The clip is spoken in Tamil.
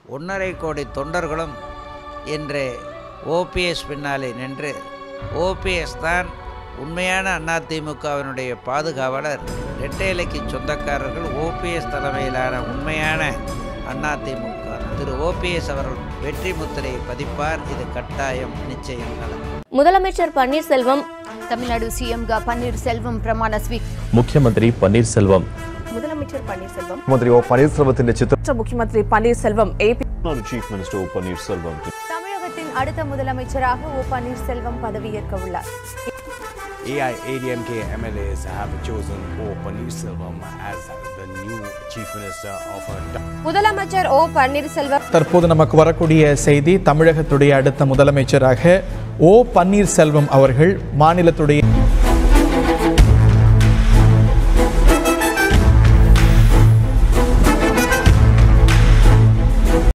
ஒன்றரை கோடி தொண்டர்களும் இன்று ஓபிஎஸ் பின்னாலே நின்று ஓபிஎஸ் தான் உண்மையான அதிமுகவினுடைய பாதுகாவலர் இரட்டை இலைக்கு சொந்தக்காரர்கள் ஓபிஎஸ் தலைமையிலான உண்மையான அதிமுக திரு ஓபிஎஸ் அவர்கள் வெற்றி முத்திரையை பதிப்பார் இது கட்டாயம் நிச்சயம் நடக்கும் முதலமைச்சர் பன்னீர்செல்வம் తమిళనాడు సీఎంగా పన్నీర్ సెల్వం ప్రమాణ స్వీ ముఖ్యమంత్రి పన్నీర్ సెల్వం முதலமைச்சர் பன்னீர்செல்வம் മുഖ്യമന്ത്രി ഒ പനീർസെൽവത്തിന്റെ ചിത്രം மற்ற முఖ్யமந்திரி பன்னீர்செல்வம் ஏபி ചീഫ് മിനിസ്റ്റർ ഒ പനീർസെൽവം தமிழகத்தின் அடுத்த முதலமைச்சராக ஓ பன்னீர்செல்வம் பதவியேற்க உள்ளார் AIADMK MLAs have chosen O Pannirselvam as the new Chief Minister of a முதலமைச்சர் ஓ பன்னீர்செல்வம் தற்போது நமக்கு வரக்கூடிய செய்தி தமிழகத்துடைய அடுத்த முதலமைச்சராக ஓ பன்னீர்செல்வம் அவர்கள் மாநிலத்துடைய